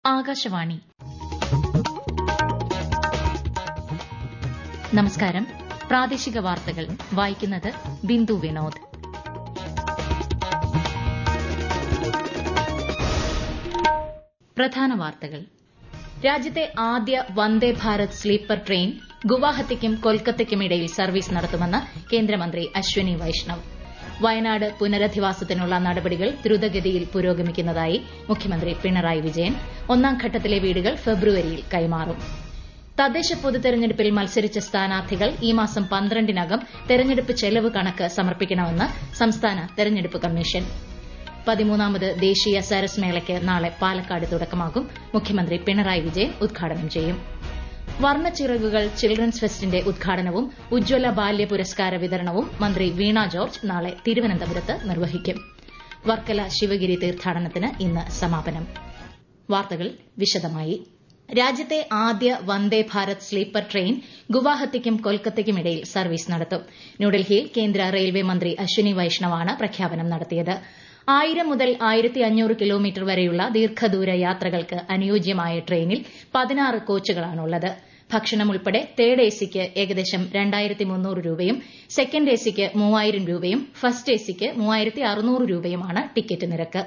ആകാശവാണി നമസ്കാരം പ്രാദേശിക വാർത്തകൾ വായിക്കുന്നത് ബിന്ദു വിനോദ് പ്രധാന വാർത്തകൾ രാജ്യത്തെ ആദ്യ വന്ദേ ഭാരത് സ്ലീപ്പർ ട്രെയിൻ ഗുവാഹത്തിക്കും കൊൽക്കത്തയ്ക്കുമിടയിൽ സർവീസ് നടത്തുമെന്ന് കേന്ദ്രമന്ത്രി അശ്വനി വൈഷ്ണവ് വയനാട് പുനരധിവാസത്തിനുള്ള നടപടികൾ ദ്രുതഗതിയിൽ പുരോഗമിക്കുന്നതായി മുഖ്യമന്ത്രി പിണറായി വിജയൻ ഒന്നാം ഘട്ടത്തിലെ വീടുകൾ ഫെബ്രുവരിയിൽ കൈമാറും തദ്ദേശ പൊതുതെരഞ്ഞെടുപ്പിൽ മത്സരിച്ച സ്ഥാനാർത്ഥികൾ ഈ മാസം പന്ത്രണ്ടിനകം തെരഞ്ഞെടുപ്പ് ചെലവ് കണക്ക് സമർപ്പിക്കണമെന്ന് സംസ്ഥാന തെരഞ്ഞെടുപ്പ് കമ്മീഷൻ പതിമൂന്നാമത് ദേശീയ സരസ് മേളയ്ക്ക് നാളെ പാലക്കാട് തുടക്കമാകും മുഖ്യമന്ത്രി പിണറായി വിജയൻ ഉദ്ഘാടനം ചെയ്യും വർണ്ണച്ചിറകുകൾ ചിൽഡ്രൻസ് ഫെസ്റ്റിന്റെ ഉദ്ഘാടനവും ഉജ്ജ്വല ബാല്യ പുരസ്കാര വിതരണവും മന്ത്രി വീണ ജോർജ് നാളെ തിരുവനന്തപുരത്ത് നിർവഹിക്കും വർക്കല ശിവഗിരി തീർത്ഥാടനത്തിന് ഇന്ന് സമാപനം വാർത്തകൾ വിശദമായി രാജ്യത്തെ ആദ്യ വന്ദേ ഭാരത് സ്ലീപ്പർ ട്രെയിൻ ഗുവാഹത്തിക്കും കൊൽക്കത്തയ്ക്കുമിടയിൽ സർവീസ് നടത്തും ന്യൂഡൽഹിയിൽ കേന്ദ്ര റെയിൽവേ മന്ത്രി അശ്വനി വൈഷ്ണവാണ് പ്രഖ്യാപനം നടത്തിയത് ആയിരം മുതൽ ആയിരത്തി അഞ്ഞൂറ് കിലോമീറ്റർ വരെയുള്ള ദീർഘദൂര യാത്രകൾക്ക് അനുയോജ്യമായ ട്രെയിനിൽ പതിനാറ് കോച്ചുകളാണുള്ളത് ഭക്ഷണം ഉൾപ്പെടെ തേർഡ് എസിക്ക് ഏകദേശം രണ്ടായിരത്തി മുന്നൂറ് രൂപയും സെക്കൻഡ് എസിക്ക് മൂവായിരം രൂപയും ഫസ്റ്റ് എസിക്ക് മൂവായിരത്തി അറുന്നൂറ് രൂപയുമാണ് ടിക്കറ്റ് നിരക്ക്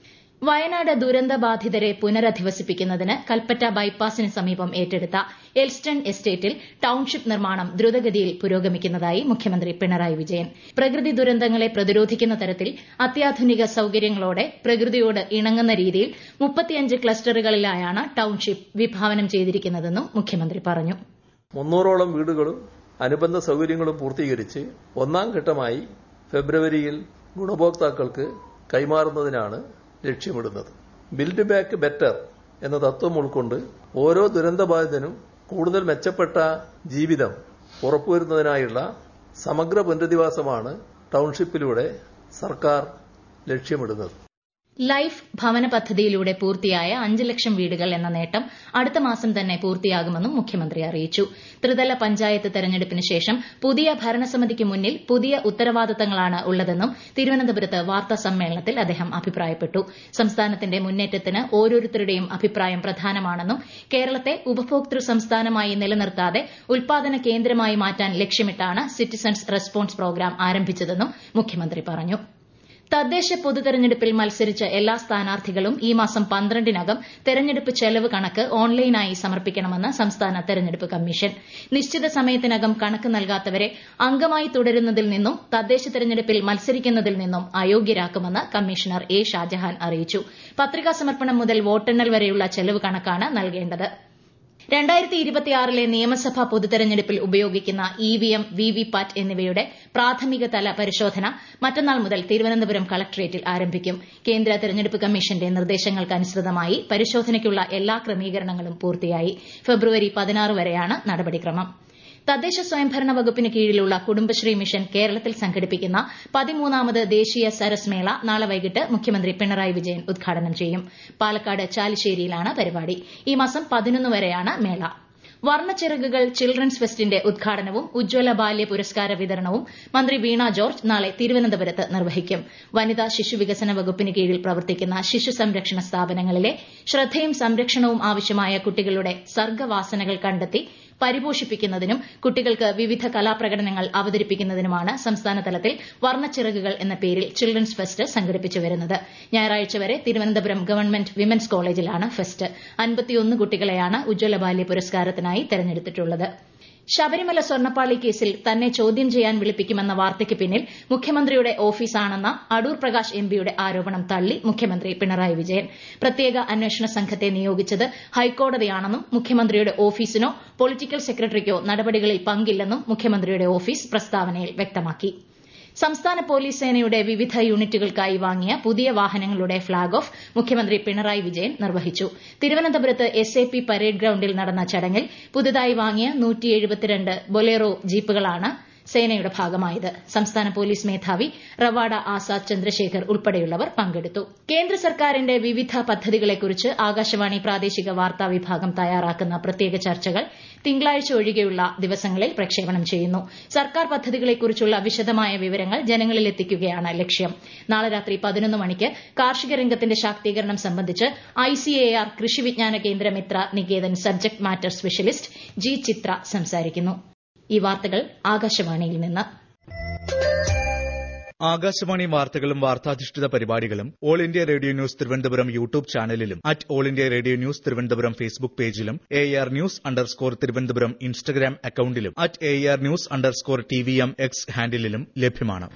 വയനാട് ദുരന്തബാധിതരെ പുനരധിവസിപ്പിക്കുന്നതിന് കൽപ്പറ്റ ബൈപ്പാസിന് സമീപം ഏറ്റെടുത്ത എൽസ്റ്റൺ എസ്റ്റേറ്റിൽ ടൌൺഷിപ്പ് നിർമ്മാണം ദ്രുതഗതിയിൽ പുരോഗമിക്കുന്നതായി മുഖ്യമന്ത്രി പിണറായി വിജയൻ പ്രകൃതി ദുരന്തങ്ങളെ പ്രതിരോധിക്കുന്ന തരത്തിൽ അത്യാധുനിക സൌകര്യങ്ങളോടെ പ്രകൃതിയോട് ഇണങ്ങുന്ന രീതിയിൽ മുപ്പത്തിയഞ്ച് ക്ലസ്റ്ററുകളിലായാണ് ടൌൺഷിപ്പ് വിഭാവനം ചെയ്തിരിക്കുന്നതെന്നും മുഖ്യമന്ത്രി പറഞ്ഞു മുന്നൂറോളം വീടുകളും അനുബന്ധ സൌകര്യങ്ങളും പൂർത്തീകരിച്ച് ഒന്നാം ഘട്ടമായി ഫെബ്രുവരിയിൽ ഗുണഭോക്താക്കൾക്ക് കൈമാറുന്നതിനാണ് ലക്ഷ്യമിടുന്നത് ബിൽഡ് ബാക്ക് ബെറ്റർ എന്ന തത്വം ഉൾക്കൊണ്ട് ഓരോ ദുരന്തബാധിതനും കൂടുതൽ മെച്ചപ്പെട്ട ജീവിതം ഉറപ്പുവരുന്നതിനായുള്ള സമഗ്ര പുനരധിവാസമാണ് ടൌൺഷിപ്പിലൂടെ സർക്കാർ ലക്ഷ്യമിടുന്നത് ലൈഫ് ഭവന പദ്ധതിയിലൂടെ പൂർത്തിയായ അഞ്ച് ലക്ഷം വീടുകൾ എന്ന നേട്ടം അടുത്ത മാസം തന്നെ പൂർത്തിയാകുമെന്നും മുഖ്യമന്ത്രി അറിയിച്ചു ത്രിതല പഞ്ചായത്ത് തെരഞ്ഞെടുപ്പിന് ശേഷം പുതിയ ഭരണസമിതിക്ക് മുന്നിൽ പുതിയ ഉത്തരവാദിത്തങ്ങളാണ് ഉള്ളതെന്നും തിരുവനന്തപുരത്ത് വാർത്താ സമ്മേളനത്തിൽ അദ്ദേഹം അഭിപ്രായപ്പെട്ടു സംസ്ഥാനത്തിന്റെ മുന്നേറ്റത്തിന് ഓരോരുത്തരുടെയും അഭിപ്രായം പ്രധാനമാണെന്നും കേരളത്തെ ഉപഭോക്തൃ സംസ്ഥാനമായി നിലനിർത്താതെ ഉൽപാദന കേന്ദ്രമായി മാറ്റാൻ ലക്ഷ്യമിട്ടാണ് സിറ്റിസൺസ് റെസ്പോൺസ് പ്രോഗ്രാം ആരംഭിച്ചതെന്നും മുഖ്യമന്ത്രി പറഞ്ഞു തദ്ദേശ പൊതുതെരഞ്ഞെടുപ്പിൽ മത്സരിച്ച എല്ലാ സ്ഥാനാർത്ഥികളും ഈ മാസം പന്ത്രണ്ടിനകം തെരഞ്ഞെടുപ്പ് ചെലവ് കണക്ക് ഓൺലൈനായി സമർപ്പിക്കണമെന്ന് സംസ്ഥാന തെരഞ്ഞെടുപ്പ് കമ്മീഷൻ നിശ്ചിത സമയത്തിനകം കണക്ക് നൽകാത്തവരെ അംഗമായി തുടരുന്നതിൽ നിന്നും തദ്ദേശ തെരഞ്ഞെടുപ്പിൽ മത്സരിക്കുന്നതിൽ നിന്നും അയോഗ്യരാക്കുമെന്ന് കമ്മീഷണർ എ ഷാജഹാൻ അറിയിച്ചു പത്രികാ സമർപ്പണം മുതൽ വോട്ടെണ്ണൽ വരെയുള്ള ചെലവ് കണക്കാണ് നൽകേണ്ടത് രണ്ടായിരത്തി ഇരുപത്തിയാറിലെ നിയമസഭാ പൊതുതെരഞ്ഞെടുപ്പിൽ ഉപയോഗിക്കുന്ന ഇവിഎം വിവിപാറ്റ് എന്നിവയുടെ പ്രാഥമിക തല പരിശോധന മറ്റന്നാൾ മുതൽ തിരുവനന്തപുരം കളക്ടറേറ്റിൽ ആരംഭിക്കും കേന്ദ്ര തെരഞ്ഞെടുപ്പ് കമ്മീഷന്റെ നിർദ്ദേശങ്ങൾക്കനുസൃതമായി പരിശോധനയ്ക്കുള്ള എല്ലാ ക്രമീകരണങ്ങളും പൂർത്തിയായി ഫെബ്രുവരി പതിനാറ് വരെയാണ് നടപടിക്രമം തദ്ദേശ സ്വയംഭരണ വകുപ്പിന് കീഴിലുള്ള കുടുംബശ്രീ മിഷൻ കേരളത്തിൽ സംഘടിപ്പിക്കുന്ന പതിമൂന്നാമത് ദേശീയ സരസ് മേള നാളെ വൈകിട്ട് മുഖ്യമന്ത്രി പിണറായി വിജയൻ ഉദ്ഘാടനം ചെയ്യും പാലക്കാട് ചാലിശ്ശേരിയിലാണ് പരിപാടി ഈ മാസം പതിനൊന്ന് വരെയാണ് മേള വർണ്ണച്ചിറകുകൾ ചിൽഡ്രൻസ് ഫെസ്റ്റിന്റെ ഉദ്ഘാടനവും ഉജ്ജ്വല ബാല്യ പുരസ്കാര വിതരണവും മന്ത്രി വീണ ജോർജ് നാളെ തിരുവനന്തപുരത്ത് നിർവഹിക്കും വനിതാ ശിശുവികസന വകുപ്പിന് കീഴിൽ പ്രവർത്തിക്കുന്ന ശിശു സംരക്ഷണ സ്ഥാപനങ്ങളിലെ ശ്രദ്ധയും സംരക്ഷണവും ആവശ്യമായ കുട്ടികളുടെ സർഗ്ഗവാസനകൾ കണ്ടെത്തി പരിപോഷിപ്പിക്കുന്നതിനും കുട്ടികൾക്ക് വിവിധ കലാപ്രകടനങ്ങൾ അവതരിപ്പിക്കുന്നതിനുമാണ് സംസ്ഥാന തലത്തിൽ വർണ്ണച്ചിറകുകൾ എന്ന പേരിൽ ചിൽഡ്രൻസ് ഫെസ്റ്റ് സംഘടിപ്പിച്ചു വരുന്നത് ഞായറാഴ്ച വരെ തിരുവനന്തപുരം ഗവൺമെന്റ് വിമൻസ് കോളേജിലാണ് ഫെസ്റ്റ് അൻപത്തിയൊന്ന് കുട്ടികളെയാണ് ഉജ്ജ്വല ബാല്യ പുരസ്കാരത്തിനായി തെരഞ്ഞെടുത്തിട്ടുള്ളത് ശബരിമല സ്വർണ്ണപ്പാളി കേസിൽ തന്നെ ചോദ്യം ചെയ്യാൻ വിളിപ്പിക്കുമെന്ന വാർത്തയ്ക്ക് പിന്നിൽ മുഖ്യമന്ത്രിയുടെ ഓഫീസാണെന്ന അടൂർ പ്രകാശ് എംപിയുടെ ആരോപണം തള്ളി മുഖ്യമന്ത്രി പിണറായി വിജയൻ പ്രത്യേക അന്വേഷണ സംഘത്തെ നിയോഗിച്ചത് ഹൈക്കോടതിയാണെന്നും മുഖ്യമന്ത്രിയുടെ ഓഫീസിനോ പൊളിറ്റിക്കൽ സെക്രട്ടറിക്കോ നടപടികളിൽ പങ്കില്ലെന്നും മുഖ്യമന്ത്രിയുടെ ഓഫീസ് പ്രസ്താവനയിൽ വ്യക്തമാക്കി സംസ്ഥാന പോലീസ് സേനയുടെ വിവിധ യൂണിറ്റുകൾക്കായി വാങ്ങിയ പുതിയ വാഹനങ്ങളുടെ ഫ്ളാഗ് ഓഫ് മുഖ്യമന്ത്രി പിണറായി വിജയൻ നിർവഹിച്ചു തിരുവനന്തപുരത്ത് എസ് എ പി പരേഡ് ഗ്രൌണ്ടിൽ നടന്ന ചടങ്ങിൽ പുതുതായി വാങ്ങിയ ബൊലേറോ ജീപ്പുകളാണ് സേനയുടെ ഭാഗമായത് സംസ്ഥാന പോലീസ് മേധാവി റവാഡ ആസാദ് ചന്ദ്രശേഖർ ഉൾപ്പെടെയുള്ളവർ പങ്കെടുത്തു കേന്ദ്ര സർക്കാരിന്റെ വിവിധ പദ്ധതികളെക്കുറിച്ച് ആകാശവാണി പ്രാദേശിക വാർത്താ വിഭാഗം തയ്യാറാക്കുന്ന പ്രത്യേക ചർച്ചകൾ തിങ്കളാഴ്ച ഒഴികെയുള്ള ദിവസങ്ങളിൽ പ്രക്ഷേപണം ചെയ്യുന്നു സർക്കാർ പദ്ധതികളെക്കുറിച്ചുള്ള വിശദമായ വിവരങ്ങൾ ജനങ്ങളിൽ എത്തിക്കുകയാണ് ലക്ഷ്യം നാളെ രാത്രി പതിനൊന്ന് മണിക്ക് കാർഷിക രംഗത്തിന്റെ ശാക്തീകരണം സംബന്ധിച്ച് ICAR Krishi Vigyan Kendra Mitra Niketan subject matter specialist G Chitra സംസാരിക്കുന്നു ഈ വാർത്തകൾ ആകാശവാണിയിൽ നിന്ന് ആകാശവാണി വാർത്തകളും വാർത്താധിഷ്ഠിത പരിപാടികളും all India radio news Thiruvananthapuram YouTube ചാനലിലും at all India radio news Thiruvananthapuram Facebook പേജിലും A R news underscore Thiruvananthapuram Instagram അക്കൌണ്ടിലും at A R news underscore T V M X ഹാൻഡിലും ലഭ്യമാണ്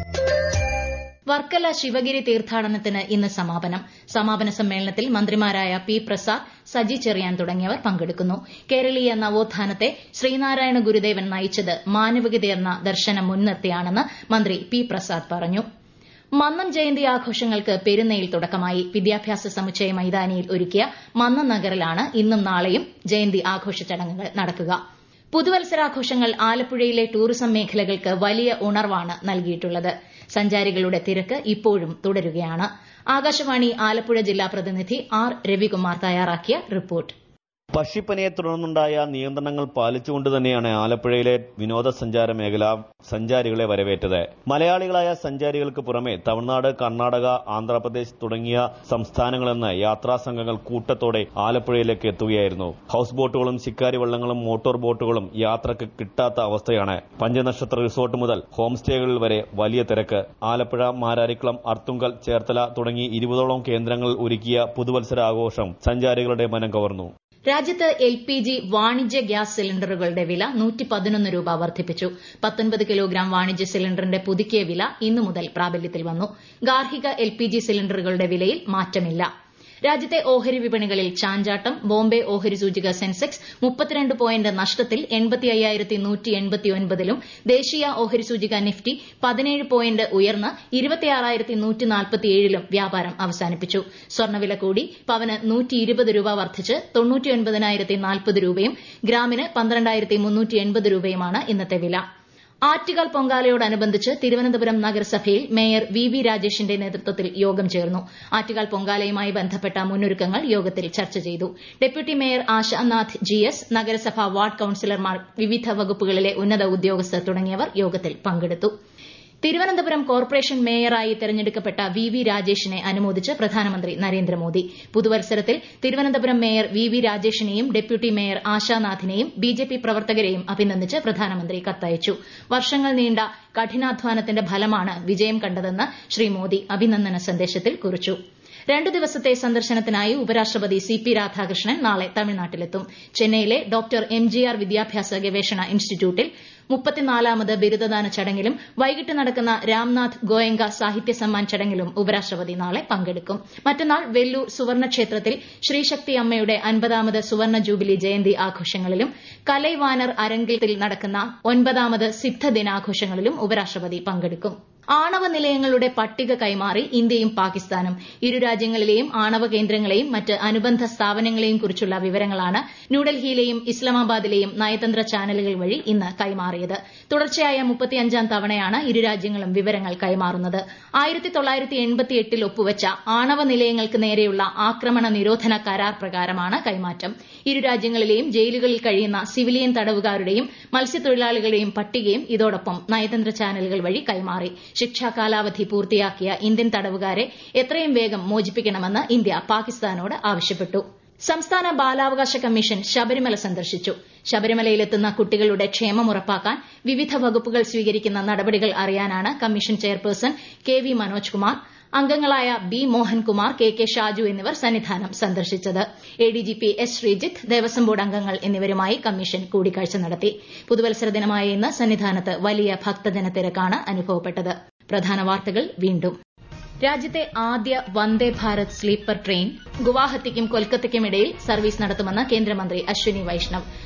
വർക്കല ശിവഗിരി തീർത്ഥാടനത്തിന് ഇന്ന് സമാപനം സമാപന സമ്മേളനത്തിൽ മന്ത്രിമാരായ പി പ്രസാദ് സജി ചെറിയാൻ തുടങ്ങിയവർ പങ്കെടുക്കുന്നു കേരളീയ നവോത്ഥാനത്തെ ശ്രീനാരായണ ഗുരുദേവൻ നയിച്ചത് മാനവികതയെന്ന ദർശനം മുൻനിർത്തിയാണെന്ന് മന്ത്രി പി പ്രസാദ് പറഞ്ഞു മന്നം ജയന്തി ആഘോഷങ്ങൾക്ക് പെരുന്നയിൽ തുടക്കമായി വിദ്യാഭ്യാസ സമുച്ചയ മൈതാനിയിൽ ഒരുക്കിയ മന്നം നഗറിലാണ് ഇന്നും നാളെയും ജയന്തി ആഘോഷ ചടങ്ങുകൾ നടക്കുക പുതുവത്സരാഘോഷങ്ങൾ ആലപ്പുഴയിലെ ടൂറിസം മേഖലകൾക്ക് വലിയ ഉണർവാണ് നൽകിയിട്ടുള്ളത് സഞ്ചാരികളുടെ തിരക്ക് ഇപ്പോഴും തുടരുകയാണ് ആകാശവാണി ആലപ്പുഴ ജില്ലാ പ്രതിനിധി ആർ രവികുമാർ തയ്യാറാക്കിയ റിപ്പോർട്ട് പക്ഷിപ്പനിയെ തുടർന്നുണ്ടായ നിയന്ത്രണങ്ങൾ പാലിച്ചുകൊണ്ട് തന്നെയാണ് ആലപ്പുഴയിലെ വിനോദസഞ്ചാര മേഖല സഞ്ചാരികളെ വരവേറ്റത് മലയാളികളായ സഞ്ചാരികൾക്ക് പുറമെ തമിഴ്നാട് കർണാടക ആന്ധ്രാപ്രദേശ് തുടങ്ങിയ സംസ്ഥാനങ്ങളിൽ നിന്ന് യാത്രാ സംഘങ്ങൾ കൂട്ടത്തോടെ ആലപ്പുഴയിലേക്ക് എത്തുകയായിരുന്നു ഹൌസ് ബോട്ടുകളും ശിക്കാരി വള്ളങ്ങളും മോട്ടോർ ബോട്ടുകളും യാത്രക്ക് കിട്ടാത്ത അവസ്ഥയാണ് പഞ്ചനക്ഷത്ര റിസോർട്ട് മുതൽ ഹോം സ്റ്റേകളിൽ വരെ വലിയ തിരക്ക് ആലപ്പുഴ മാരാരിക്കുളം അർത്തുങ്കൽ ചേർത്തല തുടങ്ങി ഇരുപതോളം കേന്ദ്രങ്ങളിൽ ഒരുക്കിയ പുതുവത്സരാഘോഷം സഞ്ചാരികളുടെ മനം കവർന്നു രാജ്യത്ത് എൽ പി ജി വാണിജ്യ ഗ്യാസ് സിലിണ്ടറുകളുടെ വില നൂറ്റി പതിനൊന്ന് രൂപ വർദ്ധിപ്പിച്ചു പത്തൊൻപത് കിലോഗ്രാം വാണിജ്യ സിലിണ്ടറിന്റെ പുതുക്കിയ വില ഇന്നു മുതൽ പ്രാബല്യത്തിൽ വന്നു ഗാർഹിക എൽ പി ജി സിലിണ്ടറുകളുടെ വിലയിൽ മാറ്റമില്ല രാജ്യത്തെ ഓഹരി വിപണികളിൽ ചാഞ്ചാട്ടം ബോംബെ ഓഹരി സൂചിക സെൻസെക്സ് മുപ്പത്തിരണ്ട് പോയിന്റ് നഷ്ടത്തിൽ എൺപത്തി അയ്യായിരത്തി നൂറ്റി എൺപത്തി ഒൻപതിലും ദേശീയ ഓഹരി സൂചിക നിഫ്റ്റി പതിനേഴ് പോയിന്റ് ഉയർന്ന് ഇരുപത്തിയാറായിരത്തി നൂറ്റി നാൽപ്പത്തിയേഴിലും വ്യാപാരം അവസാനിപ്പിച്ചു സ്വർണ്ണവില കൂടി പവന് നൂറ്റി ഇരുപത് രൂപ വർദ്ധിച്ച് തൊണ്ണൂറ്റിയൊൻപതിനായിരത്തി നാൽപ്പത് രൂപയും ഗ്രാമിന് പന്ത്രണ്ടായിരത്തി മുന്നൂറ്റി എൺപത് രൂപയുമാണ് ഇന്നത്തെ വില ആറ്റുകാൽ പൊങ്കാലയോടനുബന്ധിച്ച് തിരുവനന്തപുരം നഗരസഭയിൽ മേയർ വി വി രാജേഷിന്റെ നേതൃത്വത്തിൽ യോഗം ചേർന്നു ആറ്റുകാൽ പൊങ്കാലയുമായി ബന്ധപ്പെട്ട മുന്നൊരുക്കങ്ങൾ യോഗത്തിൽ ചർച്ച ചെയ്തു deputy mayor Ashanath G S നഗരസഭ വാർഡ് കൌൺസിലർമാർ വിവിധ വകുപ്പുകളിലെ ഉന്നത ഉദ്യോഗസ്ഥർ തുടങ്ങിയവർ യോഗത്തിൽ പങ്കെടുത്തു തിരുവനന്തപുരം കോർപ്പറേഷൻ മേയറായി തെരഞ്ഞെടുക്കപ്പെട്ട വി വി രാജേഷിനെ അനുമോദിച്ച് പ്രധാനമന്ത്രി നരേന്ദ്രമോദി പുതുവത്സരത്തിൽ തിരുവനന്തപുരം മേയർ വി വി രാജേഷിനെയും ഡെപ്യൂട്ടി മേയർ ആശാനാഥിനെയും ബിജെപി പ്രവർത്തകരെയും അഭിനന്ദിച്ച് പ്രധാനമന്ത്രി കത്തയച്ചു വർഷങ്ങൾ നീണ്ട കഠിനാധ്വാനത്തിന്റെ ഫലമാണ് വിജയം കണ്ടതെന്ന് ശ്രീ മോദി അഭിനന്ദന സന്ദേശത്തിൽ കുറിച്ചു രണ്ടു ദിവസത്തെ സന്ദർശനത്തിനായി ഉപരാഷ്ട്രപതി സി പി രാധാകൃഷ്ണൻ നാളെ തമിഴ്നാട്ടിലെത്തും ചെന്നൈയിലെ ഡോക്ടർ എം ജി ആർ വിദ്യാഭ്യാസ ഗവേഷണ ഇൻസ്റ്റിറ്റ്യൂട്ടിൽ മുപ്പത്തിനാലാമത് ബിരുദദാന ചടങ്ങിലും വൈകിട്ട് നടക്കുന്ന രാംനാഥ് ഗോയങ്ക സാഹിത്യ സമ്മാൻ ചടങ്ങിലും ഉപരാഷ്ട്രപതി നാളെ പങ്കെടുക്കും മറ്റന്നാൾ വെല്ലൂർ സുവർണ ക്ഷേത്രത്തിൽ ശ്രീശക്തി അമ്മയുടെ അൻപതാമത് സുവർണ ജൂബിലി ജയന്തി ആഘോഷങ്ങളിലും കലൈവാനർ അരങ്ങിൽ നടക്കുന്ന ഒൻപതാമത് സിദ്ധ ദിനാഘോഷങ്ങളിലും ഉപരാഷ്ട്രപതി പങ്കെടുക്കും ആണവ നിലയങ്ങളുടെ പട്ടിക കൈമാറി ഇന്ത്യയും പാകിസ്ഥാനും ഇരു രാജ്യങ്ങളിലെയും ആണവ കേന്ദ്രങ്ങളെയും മറ്റ് അനുബന്ധ സ്ഥാപനങ്ങളെയും കുറിച്ചുള്ള വിവരങ്ങളാണ് ന്യൂഡൽഹിയിലെയും ഇസ്ലാമാബാദിലെയും നയതന്ത്ര ചാനലുകൾ വഴി ഇന്ന് കൈമാറിയത് തുടർച്ചയായ മുപ്പത്തിയഞ്ചാം തവണയാണ് ഇരു രാജ്യങ്ങളും വിവരങ്ങൾ കൈമാറുന്നത് ആയിരത്തി തൊള്ളായിരത്തി എൺപത്തിയെട്ടിൽ ഒപ്പുവച്ച ആണവ നിലയങ്ങൾക്ക് നേരെയുള്ള ആക്രമണ നിരോധന കരാർ പ്രകാരമാണ് കൈമാറ്റം ഇരു രാജ്യങ്ങളിലെയും ജയിലുകളിൽ കഴിയുന്ന സിവിലിയൻ തടവുകാരുടെയും മത്സ്യത്തൊഴിലാളികളുടെയും പട്ടികയും ഇതോടൊപ്പം നയതന്ത്ര ചാനലുകൾ വഴി കൈമാറി ശിക്ഷാ കാലാവധി പൂർത്തിയാക്കിയ ഇന്ത്യൻ തടവുകാരെ എത്രയും വേഗം മോചിപ്പിക്കണമെന്ന് ഇന്ത്യ പാകിസ്ഥാനോട് ആവശ്യപ്പെട്ടു സംസ്ഥാന ബാലാവകാശ കമ്മീഷൻ ശബരിമല സന്ദർശിച്ചു ശബരിമലയിലെത്തുന്ന കുട്ടികളുടെ ക്ഷേമം ഉറപ്പാക്കാൻ വിവിധ വകുപ്പുകൾ സ്വീകരിക്കുന്ന നടപടികൾ അറിയാനാണ് commission chairperson K V Manoj Kumar അംഗങ്ങളായ B Mohankumar K K Shaju എന്നിവർ സന്നിധാനം സന്ദർശിച്ചത് ADGP S Sreejith Devaswom board അംഗങ്ങൾ എന്നിവരുമായി കമ്മീഷൻ കൂടിക്കാഴ്ച നടത്തി പുതുവത്സര ദിനമായ ഇന്ന് സന്നിധാനത്ത് വലിയ ഭക്തജന തിരക്കാണ് അനുഭവപ്പെട്ടത് പ്രധാന വാർത്തകൾ വീണ്ടും രാജ്യത്തെ ആദ്യ വന്ദേ ഭാരത് സ്ലീപ്പർ ട്രെയിൻ ഗുവാഹത്തിക്കും കൊൽക്കത്തയ്ക്കും ഇടയിൽ സർവീസ് നടത്തുമെന്ന് കേന്ദ്രമന്ത്രി അശ്വിനി വൈഷ്ണവ്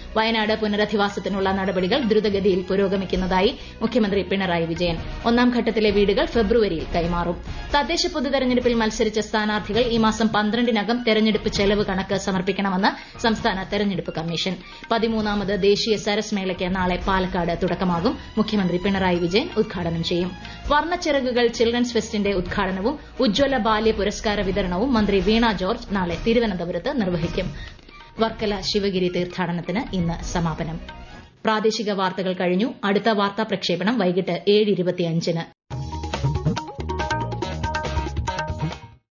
വയനാട് പുനരധിവാസത്തിനുള്ള നടപടികൾ ദ്രുതഗതിയിൽ പുരോഗമിക്കുന്നതായി മുഖ്യമന്ത്രി പിണറായി വിജയൻ ഒന്നാം ഘട്ടത്തിലെ വീടുകൾ ഫെബ്രുവരിയിൽ കൈമാറും തദ്ദേശ പൊതുതെരഞ്ഞെടുപ്പിൽ മത്സരിച്ച സ്ഥാനാർത്ഥികൾ ഈ മാസം പന്ത്രണ്ടിനകം തെരഞ്ഞെടുപ്പ് ചെലവ് കണക്ക് സമർപ്പിക്കണമെന്ന് സംസ്ഥാന തെരഞ്ഞെടുപ്പ് കമ്മീഷൻ പതിമൂന്നാമത് ദേശീയ സരസ് മേളയ്ക്ക് നാളെ പാലക്കാട് തുടക്കമാകും മുഖ്യമന്ത്രി പിണറായി വിജയൻ ഉദ്ഘാടനം ചെയ്യും വർണ്ണച്ചിറകുകൾ ചിൽഡ്രൻസ് ഫെസ്റ്റിന്റെ ഉദ്ഘാടനവും ഉജ്ജ്വല ബാല്യ പുരസ്കാര വിതരണവും മന്ത്രി വീണ ജോർജ് നാളെ തിരുവനന്തപുരത്ത് നിർവഹിക്കും വർക്കല ശിവഗിരി തീർത്ഥാടനത്തിന് ഇന്ന് സമാപനം പ്രാദേശിക വാർത്തകൾ കഴിഞ്ഞു അടുത്ത വാർത്താ പ്രക്ഷേപണം വൈകിട്ട് ഏഴ് ഇരുപത്തിയഞ്ചിന്